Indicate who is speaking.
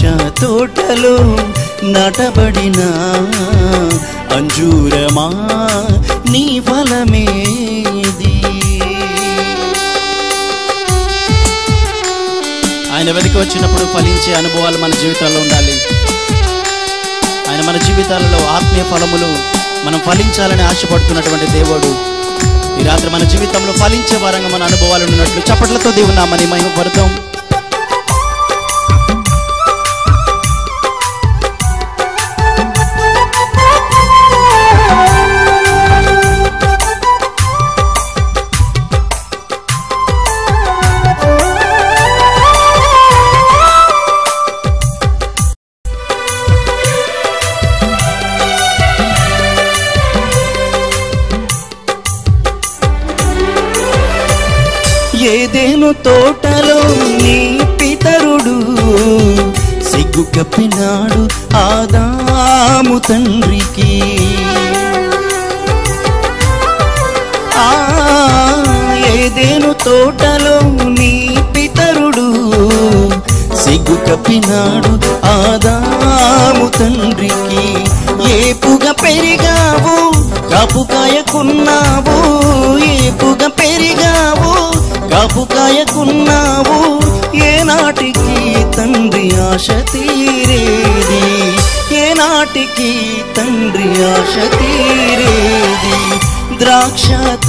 Speaker 1: తోటలో నాటబడిన అంజూరమా నీ ఫలమేది ఆయన వెతికి వచ్చినప్పుడు ఫలించే అనుభవాలు మన జీవితాల్లో ఉండాలి ఆయన మన జీవితాలలో ఆత్మీయ ఫలములు మనం ఫలించాలని ఆశపడుతున్నటువంటి దేవుడు ఈ రాత్రి మన జీవితంలో ఫలించే వారంగా మన అనుభవాలు ఉన్నట్లు చప్పట్లతో దేవుని నామని మహిమపడతాం ఏదేను తోటలో నీ పితరుడు సిగ్గు కప్పినాడు ఆదాము తండ్రికి ఆ ఏదేను తోటలో నీ పితరుడు సిగ్గు కప్పినాడు ఆదాము తండ్రికి ఏపుగా పెరిగావు కాపు కాయకున్నావు ఏపుగా పెరిగావు కాపు కాయకున్నావు ఏనాటికి తండ్రి ఆశ తీరేది ఏనాటికి తండ్రి ఆశ తీరేది ద్రాక్ష